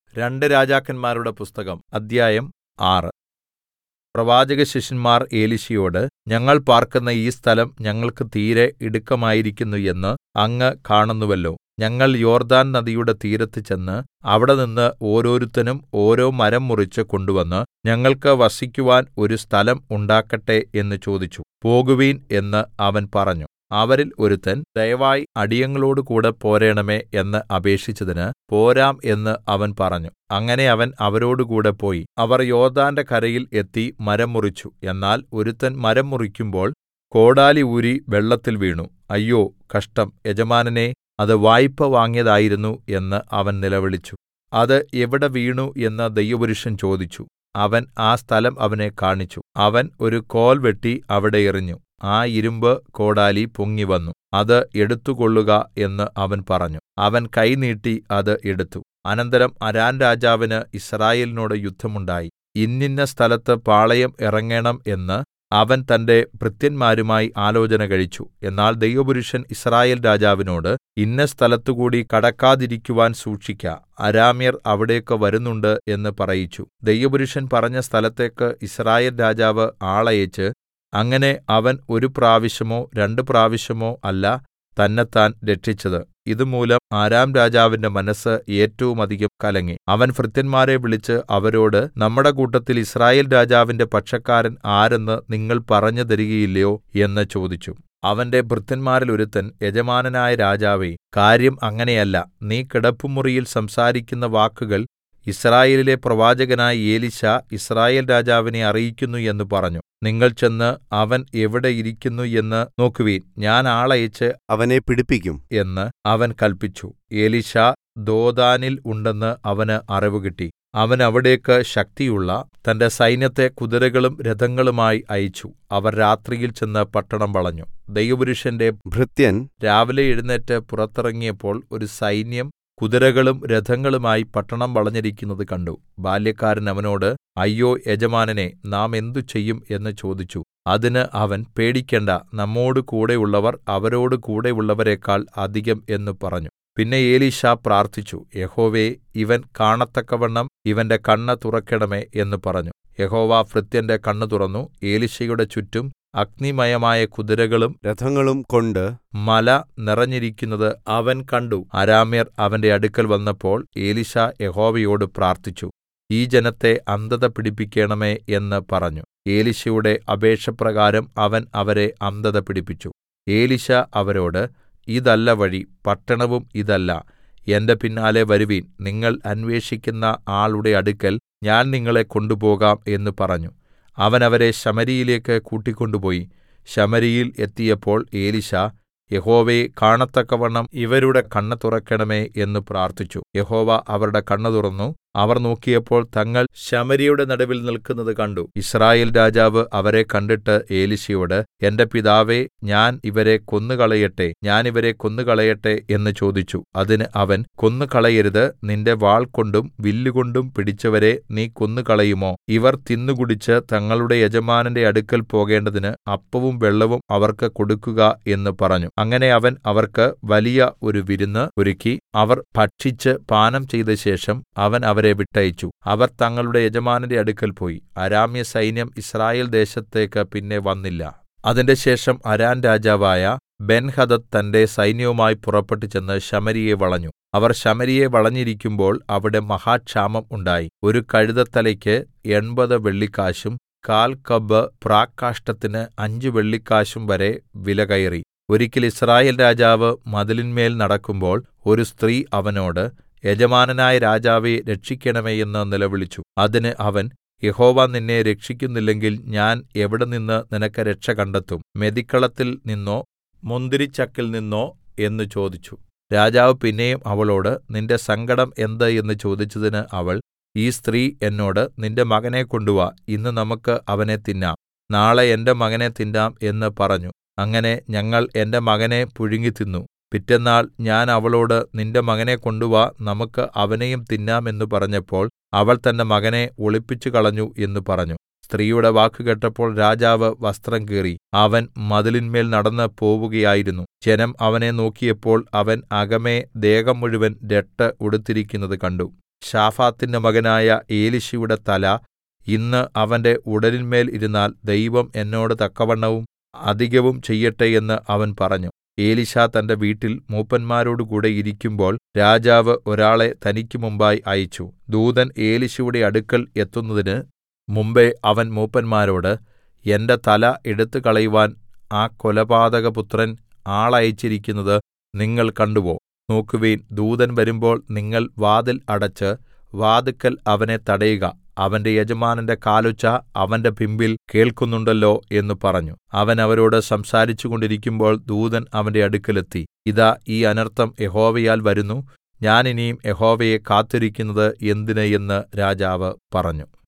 രണ്ട് രാജാക്കന്മാരുടെ പുസ്തകം അദ്ധ്യായം ആറ് പ്രവാചകശിഷ്യന്മാർ എലീശയോട് ഞങ്ങൾ പാർക്കുന്ന ഈ സ്ഥലം ഞങ്ങൾക്ക് തീരെ ഇടുക്കമായിരിക്കുന്നു എന്ന് അങ്ങ് കാണുന്നുവല്ലോ ഞങ്ങൾ യോർദ്ദാൻ നദിയുടെ തീരത്ത് ചെന്ന് അവിടെനിന്ന് ഓരോരുത്തനും ഓരോ മരം മുറിച്ച് കൊണ്ടുവന്ന് ഞങ്ങൾക്ക് വസിക്കുവാൻ ഒരു സ്ഥലം ഉണ്ടാക്കട്ടെ എന്ന് ചോദിച്ചു പോകുവിൻ എന്ന് അവൻ പറഞ്ഞു അവരിൽ ഒരുത്തൻ ദയവായി അടിയങ്ങളോടുകൂടെ പോരേണമേ എന്ന് അപേക്ഷിച്ചതിന് പോരാം എന്ന് അവൻ പറഞ്ഞു അങ്ങനെ അവൻ അവരോടുകൂടെ പോയി അവർ യോർദ്ദാന്റെ കരയിൽ എത്തി മരം മുറിച്ചു എന്നാൽ ഒരുത്തൻ മരം മുറിക്കുമ്പോൾ കോടാലി ഊരി വെള്ളത്തിൽ വീണു അയ്യോ കഷ്ടം യജമാനനേ അത് വായ്പ വാങ്ങിയതായിരുന്നു എന്ന് അവൻ നിലവിളിച്ചു അത് എവിടെ വീണു എന്ന് ദൈവപുരുഷൻ ചോദിച്ചു അവൻ ആ സ്ഥലം അവനെ കാണിച്ചു അവൻ ഒരു കോൽ വെട്ടി അവിടെ എറിഞ്ഞു ആ ഇരുമ്പ് കോടാലി പൊങ്ങിവന്നു അത് എടുത്തുകൊള്ളുക എന്ന് അവൻ പറഞ്ഞു അവൻ കൈ നീട്ടി അത് എടുത്തു അനന്തരം അരാം രാജാവിന് യിസ്രായേലിനോട് യുദ്ധമുണ്ടായി ഇന്നിന്ന സ്ഥലത്ത് പാളയം ഇറങ്ങേണം എന്ന് അവൻ തന്റെ ഭൃത്യന്മാരുമായി ആലോചന കഴിച്ചു എന്നാൽ ദൈവപുരുഷൻ യിസ്രായേൽ രാജാവിനോട് ഇന്ന സ്ഥലത്തുകൂടി കടക്കാതിരിക്കുവാൻ സൂക്ഷിക്ക അരാമ്യർ അവിടേക്ക് വരുന്നുണ്ട് എന്ന് പറയിച്ചു ദൈവപുരുഷൻ പറഞ്ഞ സ്ഥലത്തേക്ക് യിസ്രായേൽ രാജാവ് ആളയച്ച് അങ്ങനെ അവൻ ഒരു പ്രാവശ്യമോ രണ്ട് പ്രാവശ്യമോ അല്ല തന്നെത്താൻ രക്ഷിച്ചത് ഇതുമൂലം ആരാം രാജാവിന്റെ മനസ്സ് ഏറ്റവും അധികം കലങ്ങി അവൻ ഭൃത്യന്മാരെ വിളിച്ച് അവരോട് നമ്മുടെ കൂട്ടത്തിൽ യിസ്രായേൽ രാജാവിന്റെ പക്ഷക്കാരൻ ആരെന്ന് നിങ്ങൾ പറഞ്ഞു തരികയില്ലയോ എന്ന് ചോദിച്ചു അവന്റെ ഭൃത്യന്മാരിൽ ഒരുത്തൻ യജമാനനായ രാജാവേ കാര്യം അങ്ങനെയല്ല നീ കിടപ്പുമുറിയിൽ സംസാരിക്കുന്ന വാക്കുകൾ യിസ്രായേലിലെ പ്രവാചകനായ എലീശാ യിസ്രായേൽ രാജാവിനെ അറിയിക്കുന്നു എന്ന് പറഞ്ഞു നിങ്ങൾ ചെന്ന് അവൻ എവിടെ ഇരിക്കുന്നു എന്ന് നോക്കുവിൻ ഞാൻ ആളയച്ച് അവനെ പിടിപ്പിക്കും എന്ന് അവൻ കല്പിച്ചു എലീശാ ദോദാനിൽ ഉണ്ടെന്ന് അവന് അറിവ് കിട്ടി അവൻ അവിടേക്ക് ശക്തിയുള്ള തന്റെ സൈന്യത്തെ കുതിരകളും രഥങ്ങളുമായി അയച്ചു അവർ രാത്രിയിൽ ചെന്ന് പട്ടണം വളഞ്ഞു ദൈവപുരുഷന്റെ ഭൃത്യൻ രാവിലെ എഴുന്നേറ്റ് പുറത്തിറങ്ങിയപ്പോൾ ഒരു സൈന്യം കുതിരകളും രഥങ്ങളുമായി പട്ടണം വളഞ്ഞിരിക്കുന്നത് കണ്ടു ബാല്യക്കാരൻ അവനോട് അയ്യോ യജമാനനെ നാം എന്തു ചെയ്യും എന്ന് ചോദിച്ചു അതിന് അവൻ പേടിക്കേണ്ട നമ്മോട് കൂടെയുള്ളവർ അവരോട് കൂടെയുള്ളവരെക്കാൾ അധികം എന്ന് പറഞ്ഞു പിന്നെ എലീശാ പ്രാർത്ഥിച്ചു യഹോവേ ഇവൻ കാണത്തക്കവണ്ണം ഇവന്റെ കണ്ണ് തുറക്കണമേ എന്ന് പറഞ്ഞു യഹോവ ഭൃത്യന്റെ കണ്ണ് തുറന്നു എലീശയുടെ ചുറ്റും അഗ്നിമയമായ കുതിരകളും രഥങ്ങളും കൊണ്ട് മല നിറഞ്ഞിരിക്കുന്നത് അവൻ കണ്ടു അരാമ്യർ അവന്റെ അടുക്കൽ വന്നപ്പോൾ എലീശാ യഹോവയോട് പ്രാർത്ഥിച്ചു ഈ ജനത്തെ അന്ധത പിടിപ്പിക്കണമേ എന്ന് പറഞ്ഞു എലീശയുടെ അപേക്ഷപ്രകാരം അവൻ അവരെ അന്ധത പിടിപ്പിച്ചു എലീശ അവരോട് ഇതല്ല വഴി പട്ടണവും ഇതല്ല എന്റെ പിന്നാലെ വരുവിൻ നിങ്ങൾ അന്വേഷിക്കുന്ന ആളുടെ അടുക്കൽ ഞാൻ നിങ്ങളെ കൊണ്ടുപോകാം എന്ന് പറഞ്ഞു അവൻ അവരെ ശമര്യയിലേക്ക് കൂട്ടിക്കൊണ്ടുപോയി ശമര്യയിൽ എത്തിയപ്പോൾ എലീശാ യഹോവേ കാണത്തക്കവണ്ണം ഇവരുടെ കണ്ണ് തുറക്കണമേ എന്ന് പ്രാർത്ഥിച്ചു യഹോവ അവരുടെ കണ്ണ് തുറന്നു അവർ നോക്കിയപ്പോൾ തങ്ങൾ ശമര്യയുടെ നടുവിൽ നിൽക്കുന്നത് കണ്ടു ഇസ്രായേൽ രാജാവ് അവരെ കണ്ടിട്ട് എലീശയോട് എന്റെ പിതാവേ ഞാൻ ഇവരെ കൊന്നുകളയട്ടെ ഞാൻ ഇവരെ കൊന്നുകളയട്ടെ എന്ന് ചോദിച്ചു അതിന് അവൻ കൊന്നുകളയരുത് നിന്റെ വാൾ കൊണ്ടും വില്ലുകൊണ്ടും പിടിച്ചവരെ നീ കൊന്നുകളയുമോ ഇവർ തിന്നുകുടിച്ച് തങ്ങളുടെ യജമാനന്റെ അടുക്കൽ പോകേണ്ടതിന് അപ്പവും വെള്ളവും അവർക്ക് കൊടുക്കുക എന്ന് പറഞ്ഞു അങ്ങനെ അവൻ അവർക്ക് വലിയ ഒരു വിരുന്ന് ഒരുക്കി അവർ ഭക്ഷിച്ച് പാനം ചെയ്ത ശേഷം അവൻ അവരെ വിട്ടയച്ചു അവർ തങ്ങളുടെ യജമാനന്റെ അടുക്കൽ പോയി അരാമ്യ സൈന്യം ഇസ്രായേൽ ദേശത്തേക്ക് പിന്നെ വന്നില്ല അതിന്റെ ശേഷം അരാം രാജാവായ ബെൻഹദദ് തന്റെ സൈന്യവുമായി പുറപ്പെട്ടു ചെന്ന് ശമരിയെ വളഞ്ഞു അവർ ശമരിയെ വളഞ്ഞിരിക്കുമ്പോൾ അവിടെ മഹാക്ഷാമം ഉണ്ടായി ഒരു കഴുതത്തലയ്ക്ക് എൺപത് വെള്ളിക്കാശും കാൽ കബ് പ്രാക്കാഷ്ടത്തിന് അഞ്ച് വെള്ളിക്കാശും വരെ വില കയറി ഒരിക്കൽ ഇസ്രായേൽ രാജാവ് മതിലിന്മേൽ നടക്കുമ്പോൾ ഒരു സ്ത്രീ അവനോട് യജമാനനായ രാജാവേ രക്ഷിക്കണമേ എന്ന് നിലവിളിച്ചു അതിന് അവൻ യഹോവ നിന്നെ രക്ഷിക്കുന്നില്ലെങ്കിൽ ഞാൻ എവിടെ നിന്ന് നിനക്ക് രക്ഷ കണ്ടെത്തും മെതിക്കളത്തിൽ നിന്നോ മുന്തിരിച്ചക്കിൽ നിന്നോ എന്ന് ചോദിച്ചു രാജാവ് പിന്നെയും അവളോട് നിന്റെ സങ്കടം എന്ത് എന്ന് ചോദിച്ചതിന് അവൾ ഈ സ്ത്രീ എന്നോട് നിന്റെ മകനെ കൊണ്ടുവാ ഇന്ന് നമുക്ക് അവനെ തിന്നാം നാളെ എന്റെ മകനെ തിന്നാം എന്ന് പറഞ്ഞു അങ്ങനെ ഞങ്ങൾ എന്റെ മകനെ പുഴുങ്ങി തിന്നു പിറ്റെന്നാൾ ഞാൻ അവളോട് നിന്റെ മകനെ കൊണ്ടുവാ നമുക്ക് അവനെയും തിന്നാം എന്ന് പറഞ്ഞപ്പോൾ അവൾ തന്റെ മകനെ ഒളിപ്പിച്ചുകളഞ്ഞു എന്ന് പറഞ്ഞു സ്ത്രീയുടെ വാക്ക് കേട്ടപ്പോൾ രാജാവ് വസ്ത്രം കീറി അവൻ മതിലിന്മേൽ നടന്ന് പോവുകയായിരുന്നു ജനം അവനെ നോക്കിയപ്പോൾ അവൻ അകമേ ദേഹം മുഴുവൻ രട്ട് ഉടുത്തിരിക്കുന്നത് കണ്ടു ശാഫാത്തിന്റെ മകനായ എലീശയുടെ തല ഇന്ന് അവന്റെ ഉടലിന്മേൽ ഇരുന്നാൽ ദൈവം എന്നോട് തക്കവണ്ണവും അധികവും ചെയ്യട്ടെ എന്ന് അവൻ പറഞ്ഞു എലീശാ തന്റെ വീട്ടിൽ മൂപ്പന്മാരോടുകൂടെ ഇരിക്കുമ്പോൾ രാജാവ് ഒരാളെ തനിക്ക് മുമ്പായി അയച്ചു ദൂതൻ എലീശയുടെ അടുക്കൽ എത്തുന്നതിന് മുമ്പെ അവൻ മൂപ്പന്മാരോട് എന്റെ തല എടുത്തുകളയുവാൻ ആ കൊലപാതകപുത്രൻ ആളയച്ചിരിക്കുന്നത് നിങ്ങൾ കണ്ടുവോ നോക്കുവിൻ ദൂതൻ വരുമ്പോൾ നിങ്ങൾ വാതിൽ അടച്ച് വാതിൽക്കൽ അവനെ തടയുക അവന്റെ യജമാനന്റെ കാലൊച്ച അവന്റെ പിമ്പിൽ കേൾക്കുന്നുണ്ടല്ലോ എന്ന് പറഞ്ഞു അവൻ അവരോട് സംസാരിച്ചുകൊണ്ടിരിക്കുമ്പോൾ ദൂതൻ അവന്റെ അടുക്കൽ എത്തി ഇതാ ഈ അനർത്ഥം യഹോവയാൽ വരുന്നു ഞാൻ ഇനിയും യഹോവയെ കാത്തിരിക്കുന്നത് എന്തിന് എന്ന് രാജാവ് പറഞ്ഞു